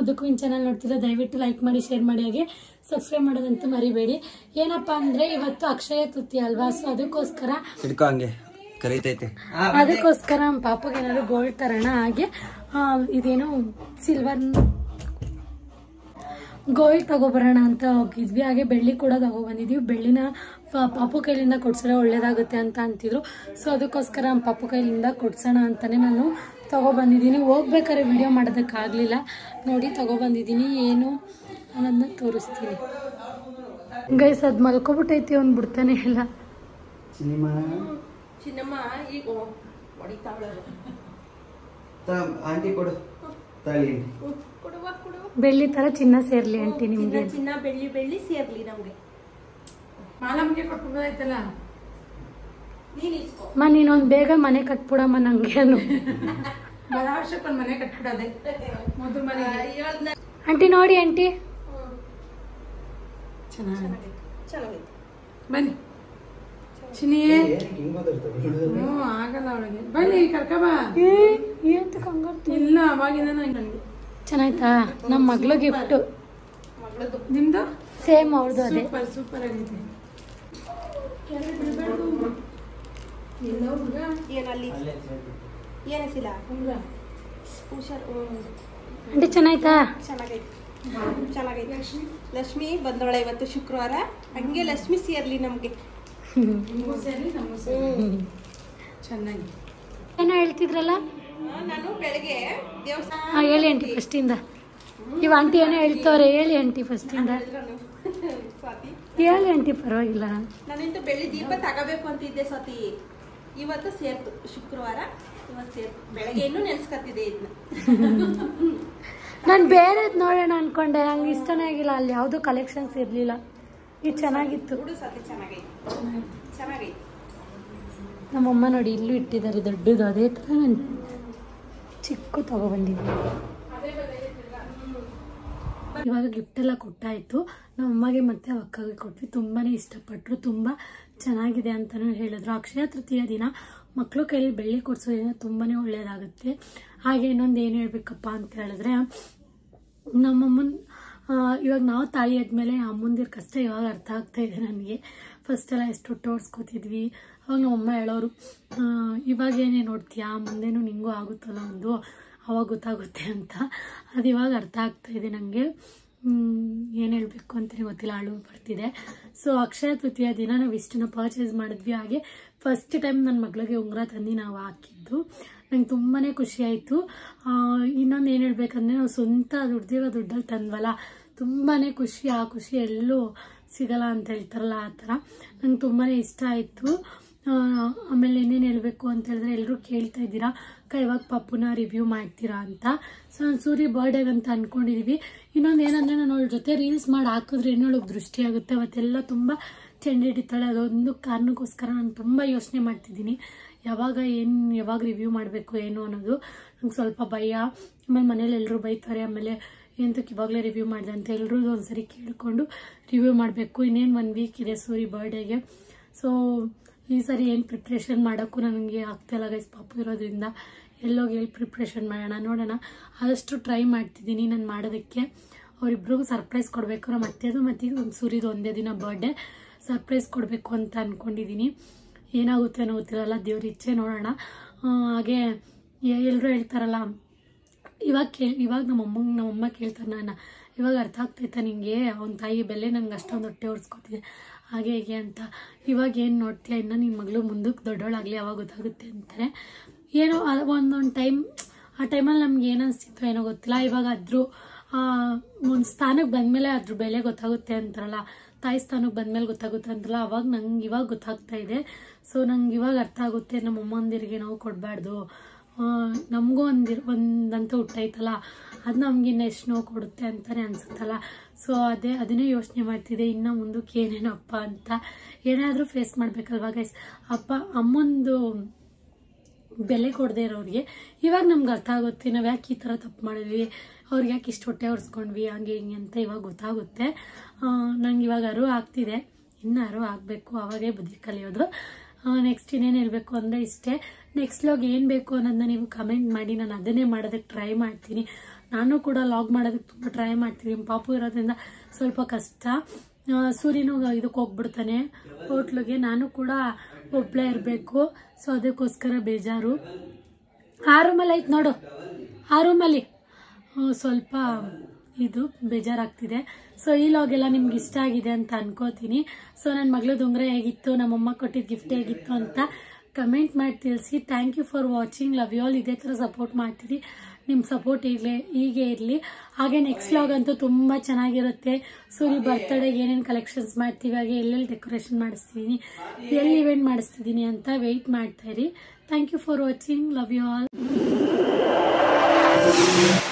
ಮುದ್ದು queen channel ನೋಡ್ತಿರೋ ದಯವಿಟ್ಟು like ಮಾಡಿ ಶೇರ್ ಮಾಡಿ ಹಾಗೆ ಸಬ್ಸ್ಕ್ರೈಬ್ ಮಾಡೋದಂತೂ ಮರಿಬೇಡಿ ಏನಪ್ಪಾ ಅಂದ್ರೆ ಇವತ್ತು ಅಕ್ಷಯ ತೃತೀಯ ಅಲ್ವಾ ಸೊ ಅದಕ್ಕೋಸ್ಕರ ಹಿಡ್ಕೊ ಹಂಗೆ ಕರೀತೈತೆ ಅದಕ್ಕೋಸ್ಕರ ನಮ್ಮ ಪಾಪಗೆ ಏನಾದ್ರು ಗೋಲ್ಡ್ ತರೋಣ ಹಾಗೆ ಆ, ಇದೇನು ಸಿಲ್ವರ್ ಗೋಲ್ಡ್ ತಗೊಬರೋಣ ಅಂತ ಹೋಗಿದ್ವಿ ಹಾಗೆ ಬೆಳ್ಳಿ ಕೂಡ ತಗೊಬಂದಿದ್ವಿ ಬೆಳ್ಳಿನ ಪ- ಪಾಪು ಕೈಲಿಂದ ಕೊಡ್ಸಿದ್ರೆ ಒಳ್ಳೇದಾಗುತ್ತೆ ಅಂತ ಅಂತಿದ್ರು ಸೊ ಅದಕ್ಕೋಸ್ಕರ ನಮ್ಮ ಪಾಪು ಕೈಲಿಂದ ಕೊಡ್ಸೋಣ ಅಂತಾನೆ ನಾನು ತಗೊಬಂದಿದ್ದೀನಿ ಹೋಗ್ಬೇಕಾದ್ರೆ ವಿಡಿಯೋ ಮಾಡೋದಕ್ಕಾಗಲಿಲ್ಲ ನೋಡಿ ತಗೊಬಂದಿದ್ದೀನಿ ಏನು ಅನ್ನೋದನ್ನ ತೋರಿಸ್ತೀನಿ ಗೈಸ್ ಅದು ಮಲ್ಕೊಬಿಟ್ಟೈತಿ ಅವ್ನು ಬಿಡ್ತಾನೆ ಇಲ್ಲ ಸಿನಿಮಾ ಚಿನ್ನಮ್ಮ ಈಗ ಹೊಡಿತಾವಳೆ ಆಂಟಿ ಕೊಡು ತಾಳಿ ಕೊಡುವ ಕೊಡುವ ಬೆಳ್ಳಿ ಥರ ಚಿನ್ನ ಸೇರ್ಲಿ ಆಂಟಿ ಚಿನ್ನ ನಿಮಗೆ ಚಿನ್ನ ಬೆಳ್ಳಿ ಬೆಳ್ಳಿ ಸೇರ್ಲಿ ನಮ್ಗೆ ಮಾಲಮ್ಗೆ ಕೊಟ್ಬಿಡೋದಾಯ್ತಲ್ಲ ನೀನ್ ಇಸ್ಕೋ ಅಮ್ಮ ನೀನೊಂದು ಬೇಗ ಮನೆ ಕಟ್ಬಿಡಮ್ಮ ನಂಗೆ ಅನು ಬರೋ ವರ್ಷಕ್ಕೊಂದು ಮನೆ ಕಟ್ಬಿಡೋದೆ ಮೊದಲು ಮನೆಗೆ ಹೇಳ್ದ ಆಂಟಿ ನೋಡಿ ಆಂಟಿ ಚೆನ್ನಾಗಿ ಚೆನ್ನಾಗೈತೆ ಬನ್ನಿ ಚಿನಿಯೇ ಹಿಂಗ್ ಮಾತಾಡ್ತಾರೆ ಹ್ಞೂ ಆಗಲ್ಲ ಅವಳಿಗೆ ಬನ್ನಿ ಕರ್ಕಬಾ ಏನು ಕಂಗಾರು ಇಲ್ಲ ಅವಾಗಿಂದ ನನಗೆ ಚೆನ್ನಾಯ್ತಾ ನಮ್ಮ ಮಗಳು ಗಿಫ್ಟ್ ಮಗಳದು ನಿಮ್ದು ಸೇಮ್ ಅವ್ರದ್ದು ಅದೇ ಸೂಪರ್ ಸೂಪರ್ ಆಗೈತೆ ಕೆಳಗೆ ಬಿಡ್ಬಾರ್ದು. ಎಲ್ಲ ಹುಡುಗ ಏನಲ್ಲಿ ಏನಿಸಿಲ್ಲ ಹುಡುಗ ಹುಷಾರ್ ಹ್ಮ್. ಆಂಟಿ ಚೆನ್ನಾಯ್ತಾ ಚೆನ್ನಾಗೈತೆ ಚೆನ್ನಾಗೈತೆ ಲಕ್ಷ್ಮಿ ಬಂದವಳೆ ಇವತ್ತು ಶುಕ್ರವಾರ ಹಂಗೆ ಲಕ್ಷ್ಮಿ ಸೇರ್ಲಿ ನಮ್ಗೆ ನಿಮಗೂ ಸೇರಿ ನಮಗೂ ಸೇರಿ ಚೆನ್ನಾಗಿ ಏನೋ ಹೇಳ್ತಿದ್ರಲ್ಲ ಆ, ನಾನು ಬೆಳಗ್ಗೆ ದೇವಸ್ಥಾನ ಹಾಂ ಹೇಳಿ ಆಂಟಿ ಫಸ್ಟಿಂದ ಇವ್ ಆಂಟಿ ಏನೋ ಹೇಳ್ತವ್ರೆ ಹೇಳಿ ಆಂಟಿ ಫಸ್ಟಿಂದ ಸ್ವಾತಿ ಹೇಳಿ ಆಂಟಿ ಪರವಾಗಿಲ್ಲ ನಾನಿಂದ ಬೆಳ್ಳಿ ದೀಪ ತಗೋಬೇಕು ಅಂತಿದ್ದೆ ಸ್ವಾತಿ ಇವತ್ತು ಸೇರ್ತು ಶುಕ್ರವಾರ ಇವತ್ತು ಸೇರ್ತು ಬೆಳಗ್ಗೆ ಇನ್ನೂ ನೆನ್ಸ್ಕತ್ತಿದೆ ಇದನ್ನ ನಾನು ಬೇರೆದ್ ನೋಡೋಣ ಅನ್ಕೊಂಡೆ ನಂಗೆ ಇಷ್ಟನೇ ಆಗಿಲ್ಲ ಅಲ್ಲಿ ಯಾವುದು ಕಲೆಕ್ಷನ್ಸ್ ಇರಲಿಲ್ಲ ಇದು ಚೆನ್ನಾಗಿತ್ತು ಹುಡು ಸ್ವಾತಿ ಚೆನ್ನಾಗೈತೆ ಚೆನ್ನಾಗೈತೆ ನಮ್ಮಮ್ಮ ನೋಡಿ ಇಲ್ಲೂ ಇಟ್ಟಿದ್ದಾರೆ ದೊಡ್ಡದು ಅದೇ ಥರ ನಾನು ಚಿಕ್ಕ ತಗೊಬಂದಿದ್ದೆ ಇವಾಗ ಗಿಫ್ಟ್ ಎಲ್ಲ ಕೊಟ್ಟಾಯಿತು ನಮ್ಮ ಅಮ್ಮಗೆ ಮತ್ತು ಅಕ್ಕಗೆ ಕೊಟ್ವಿ ತುಂಬಾ ಇಷ್ಟಪಟ್ಟರು ತುಂಬ ಚೆನ್ನಾಗಿದೆ ಅಂತಲೂ ಹೇಳಿದ್ರು ಅಕ್ಷಯ ತೃತೀಯ ದಿನ ಮಕ್ಕಳು ಕೈಯಲ್ಲಿ ಬೆಳ್ಳಿ ಕೊಡಿಸೋದ್ರಿಂದ ತುಂಬಾ ಒಳ್ಳೆಯದಾಗುತ್ತೆ ಹಾಗೆ ಇನ್ನೊಂದು ಏನು ಹೇಳ್ಬೇಕಪ್ಪ ಅಂತ ಹೇಳಿದ್ರೆ ನಮ್ಮಮ್ಮನ ಇವಾಗ ನಾವು ತಾಯಿ ಆದಮೇಲೆ ಅಮ್ಮಂದಿರ ಕಷ್ಟ ಇವಾಗ ಅರ್ಥ ಆಗ್ತಾ ಇದೆ ನನಗೆ ಫಸ್ಟ್ ಎಲ್ಲ ಎಷ್ಟು ಓಡಿಸ್ಕೋತಿದ್ವಿ ಅವಾಗ ನಮ್ಮಮ್ಮ ಹೇಳೋರು ಆ, ಇವಾಗ ಏನೇ ನೋಡ್ತೀಯಾ ಮುಂದೇನು ನಿಂಗೂ ಆಗುತ್ತಲ್ಲ ಒಂದು ಅವಾಗ ಗೊತ್ತಾಗುತ್ತೆ ಅಂತ ಅದು ಇವಾಗ ಅರ್ಥ ಆಗ್ತಾ ಇದೆ ನನಗೆ ಏನು ಹೇಳಬೇಕು ಅಂತಲೇ ಗೊತ್ತಿಲ್ಲ ಅಳು ಬರ್ತಿದೆ ಸೊ ಅಕ್ಷಯ ತೃತೀಯ ದಿನ ನಾವು ಇಷ್ಟನ್ನ ಪರ್ಚೇಸ್ ಮಾಡಿದ್ವಿ ಹಾಗೆ ಫಸ್ಟ್ ಟೈಮ್ ನನ್ನ ಮಗಳಿಗೆ ಉಂಗುರ ತಂದು ನಾವು ಹಾಕಿದ್ದು ನಂಗೆ ತುಂಬಾ ಖುಷಿ ಆಯಿತು ಇನ್ನೊಂದು ಏನು ಹೇಳ್ಬೇಕಂದ್ರೆ ನಾವು ಸ್ವಂತ ದುಡ್ದಿರೋ ದುಡ್ಡಲ್ಲಿ ತಂದ್ವಲ್ಲ ತುಂಬಾ ಖುಷಿ ಆ ಖುಷಿ ಎಲ್ಲೂ ಸಿಗಲ್ಲ ಅಂತ ಹೇಳ್ತಾರಲ್ಲ ಆ ಥರ ನಂಗೆ ತುಂಬಾ ಇಷ್ಟ ಆಯಿತು ಆಮೇಲೆ ಏನೇನು ಹೇಳಬೇಕು ಅಂತ ಹೇಳಿದ್ರೆ ಎಲ್ಲರೂ ಕೇಳ್ತಾ ಇದ್ದೀರಾ ಅಕ್ಕ ಯಾವಾಗ ಪಪ್ಪುನ ರಿವ್ಯೂ ಮಾಡ್ತೀರಾ ಅಂತ ಸೊ ನಾನು ಸೂರಿ ಬರ್ಡೇಗೆ ಅಂತ ಅಂದ್ಕೊಂಡಿದ್ದೀವಿ ಇನ್ನೊಂದು ಏನಂದರೆ ನಾನು ಅವಳ ಜೊತೆ ರೀಲ್ಸ್ ಮಾಡಿ ಹಾಕಿದ್ರೆ ಇನ್ನೊಳಗೆ ದೃಷ್ಟಿ ಆಗುತ್ತೆ ಅವತ್ತೆಲ್ಲ ತುಂಬ ಚೆಂಡು ಹಿಡಿತಾಳೆ ಅದೊಂದು ಕಾರಣಕ್ಕೋಸ್ಕರ ನಾನು ತುಂಬ ಯೋಚನೆ ಮಾಡ್ತಿದ್ದೀನಿ ಯಾವಾಗ ಏನು ಯಾವಾಗ ರಿವ್ಯೂ ಮಾಡಬೇಕು ಏನು ಅನ್ನೋದು ನಂಗೆ ಸ್ವಲ್ಪ ಭಯ ಆಮೇಲೆ ಮನೇಲಿ ಎಲ್ಲರೂ ಬೈತಾರೆ ಆಮೇಲೆ ಎಂತಕ್ಕೆ ಇವಾಗಲೇ ರಿವ್ಯೂ ಮಾಡಿದೆ ಅಂತ ಎಲ್ಲರೂ ಒಂದ್ಸರಿ ಕೇಳಿಕೊಂಡು ರಿವ್ಯೂ ಮಾಡಬೇಕು ಇನ್ನೇನು ಒಂದು ವೀಕ್ ಇದೆ ಸೂರಿ ಬರ್ಡೇಗೆ ಸೊ ಈ ಸರಿ ಏನು ಪ್ರಿಪ್ರೇಷನ್ ಮಾಡೋಕ್ಕೂ ನನಗೆ ಆಗ್ತಾಯಿಲ್ಲ ಗೈಸ್ ಪಾಪು ಇರೋದ್ರಿಂದ ಎಲ್ಲೋಗಿ ಎಲ್ಲಿ ಪ್ರಿಪ್ರೇಷನ್ ಮಾಡೋಣ ನೋಡೋಣ ಆದಷ್ಟು ಟ್ರೈ ಮಾಡ್ತಿದ್ದೀನಿ ನಾನು ಮಾಡೋದಕ್ಕೆ ಅವರಿಬ್ರಿಗೂ ಸರ್ಪ್ರೈಸ್ ಕೊಡಬೇಕು ನಮ್ಮ ಅತ್ತೆದು ಮತ್ತು ಒಂದು ಸೂರಿದು ಒಂದೇ ದಿನ ಬರ್ಡೇ ಸರ್ಪ್ರೈಸ್ ಕೊಡಬೇಕು ಅಂತ ಅಂದ್ಕೊಂಡಿದ್ದೀನಿ ಏನಾಗುತ್ತೆ ಅನ್ನೋ ಗೊತ್ತಿರಲ್ಲ ದೇವ್ರ ಇಚ್ಛೆ ನೋಡೋಣ ಆ, ಹಾಗೆ ಎಲ್ಲರೂ ಹೇಳ್ತಾರಲ್ಲ ಇವಾಗ ಕೇಳಿ ಇವಾಗ ನಮ್ಮಮ್ಮಂಗೆ ನಮ್ಮಮ್ಮ ಕೇಳ್ತಾರೆ ನಾನು ಇವಾಗ ಅರ್ಥ ಆಗ್ತೈತಾ ನಿಂಗೆ ಅವನ ತಾಯಿ ಬೆಲೆ ನನಗೆ ಅಷ್ಟೊಂದು ಹೊಟ್ಟೆ ಹೊಡ್ಸ್ಕೊತಿದೆ ಹಾಗೆ ಹೀಗೆ ಅಂತ ಇವಾಗ ಏನು ನೋಡ್ತೀಯ ಇನ್ನು ನಿನ್ನ ಮಗಳು ಮುಂದಕ್ಕೆ ದೊಡ್ಡವಳಾಗಲಿ ಅವಾಗ ಗೊತ್ತಾಗುತ್ತೆ ಅಂತಾರೆ ಏನೋ ಒಂದೊಂದು ಟೈಮ್ ಆ ಟೈಮಲ್ಲಿ ನಮ್ಗೆ ಏನು ಅನಿಸ್ತಿತ್ತು ಏನೋ ಗೊತ್ತಿಲ್ಲ ಇವಾಗ ಅದ್ರ ಒಂದು ಸ್ಥಾನಕ್ಕೆ ಬಂದಮೇಲೆ ಅದ್ರ ಬೆಲೆ ಗೊತ್ತಾಗುತ್ತೆ ಅಂತಾರಲ್ಲ ತಾಯಿ ಸ್ಥಾನಕ್ಕೆ ಬಂದಮೇಲೆ ಗೊತ್ತಾಗುತ್ತೆ ಅಂತಲ್ಲ ಅವಾಗ ನಂಗೆ ಇವಾಗ ಗೊತ್ತಾಗ್ತಾ ಇದೆ ಸೊ ನಂಗೆ ಇವಾಗ ಅರ್ಥ ಆಗುತ್ತೆ ನಮ್ಮ ಅಮ್ಮಂದಿರಿಗೆ ನಾವು ಕೊಡಬಾರ್ದು ನಮಗೂ ಒಂದಿರ್ ಒಂದಂತ ಹುಟ್ಟೈತಲ್ಲ ಅದು ನಮ್ಗೆ ಇನ್ನು ಎಷ್ಟು ನೋವು ಕೊಡುತ್ತೆ ಅಂತಾನೆ ಅನ್ಸುತ್ತಲ್ಲ ಸೊ ಅದೇ ಅದನ್ನೇ ಯೋಚನೆ ಮಾಡ್ತಿದ್ದೆ ಇನ್ನು ಮುಂದಕ್ಕೆ ಏನೇನಪ್ಪ ಅಂತ ಏನಾದರೂ ಫೇಸ್ ಮಾಡಬೇಕಲ್ವಾ ಗೈಸ್ ಅಪ್ಪ ಅಮ್ಮಂದು ಬೆಲೆ ಕೊಡದೇ ಇರೋರಿಗೆ ಇವಾಗ ನಮ್ಗೆ ಅರ್ಥ ಆಗುತ್ತೆ ನಾವು ಯಾಕೆ ಈ ಥರ ತಪ್ಪು ಮಾಡಿದ್ವಿ ಅವ್ರಿಗೆ ಯಾಕೆ ಇಷ್ಟು ಹೊಟ್ಟೆ ಹೊರ್ಸ್ಕೊಂಡ್ವಿ ಹಂಗೆ ಹಿಂಗೆ ಅಂತ ಇವಾಗ ಗೊತ್ತಾಗುತ್ತೆ ನಂಗೆ ಇವಾಗ ಅರು ಆಗ್ತಿದೆ ಇನ್ನು ಅರು ಆಗಬೇಕು ಅವಾಗೇ ಬುದ್ಧಿ ಕಲಿಯೋದು ನೆಕ್ಸ್ಟ್ ಇನ್ನೇನು ಹೇಳಬೇಕು ಅಂದರೆ ಇಷ್ಟೇ ನೆಕ್ಸ್ಟ್ ಲಾಗ್ ಏನು ಬೇಕು ಅನ್ನೋದನ್ನ ನೀವು ಕಮೆಂಟ್ ಮಾಡಿ ನಾನು ಅದನ್ನೇ ಮಾಡೋದಕ್ಕೆ ಟ್ರೈ ಮಾಡ್ತೀನಿ ನಾನು ಕೂಡ ಲಾಗ್ ಮಾಡೋದಕ್ಕೆ ತುಂಬ ಟ್ರೈ ಮಾಡ್ತಿದ್ದೀನಿ ಪಾಪು ಇರೋದ್ರಿಂದ ಸ್ವಲ್ಪ ಕಷ್ಟ ಆ, ಸೂರ್ಯನು ಇದಕ್ಕೆ ಹೋಗ್ಬಿಡ್ತಾನೆ ಹೋಟ್ಲಿಗೆ ನಾನು ಕೂಡ ಒಬ್ಬಳೇ ಇರಬೇಕು ಸೊ ಅದಕ್ಕೋಸ್ಕರ ಬೇಜಾರು ಆ ರೂಮಲ್ಲಿ ಐತೆ ನೋಡು ಆ ರೂಮಲ್ಲಿ ಹ್ಮ್, ಸ್ವಲ್ಪ ಇದು ಬೇಜಾರಾಗ್ತಿದೆ ಸೊ ಈ ಲಾಗ್ ಎಲ್ಲ ನಿಮ್ಗೆ ಇಷ್ಟ ಆಗಿದೆ ಅಂತ ಅನ್ಕೋತೀನಿ ಸೊ ನನ್ನ ಮಗಳದ್ದು ಉಂಗುರ ಹೇಗಿತ್ತು ನಮ್ಮಮ್ಮ ಕೊಟ್ಟಿದ್ದ ಗಿಫ್ಟ್ ಹೇಗಿತ್ತು ಅಂತ ಕಮೆಂಟ್ ಮಾಡಿ ತಿಳಿಸಿ thank you for watching love you all ಇದೇ ಥರ ಸಪೋರ್ಟ್ ಮಾಡ್ತೀರಿ ನಿಮ್ಮ ಸಪೋರ್ಟ್ ಇರಲಿ ಹೀಗೆ ಇರಲಿ ಹಾಗೆ ನೆಕ್ಸ್ಟ್ ಲಾಗ್ ಅಂತೂ ತುಂಬ ಚೆನ್ನಾಗಿರುತ್ತೆ ಸೂರಿ ಬರ್ತ್ಡೇಗೆ ಏನೇನು ಕಲೆಕ್ಷನ್ಸ್ ಮಾಡ್ತೀವಿ ಹಾಗೆ ಎಲ್ಲೆಲ್ಲಿ ಡೆಕೋರೇಷನ್ ಮಾಡಿಸ್ತೀನಿ ಎಲ್ಲಿ ಇವೆಂಟ್ ಮಾಡಿಸ್ತಿದ್ದೀನಿ ಅಂತ ವೆಯ್ಟ್ ಮಾಡ್ತಾ ಇರಿ thank you for watching love you all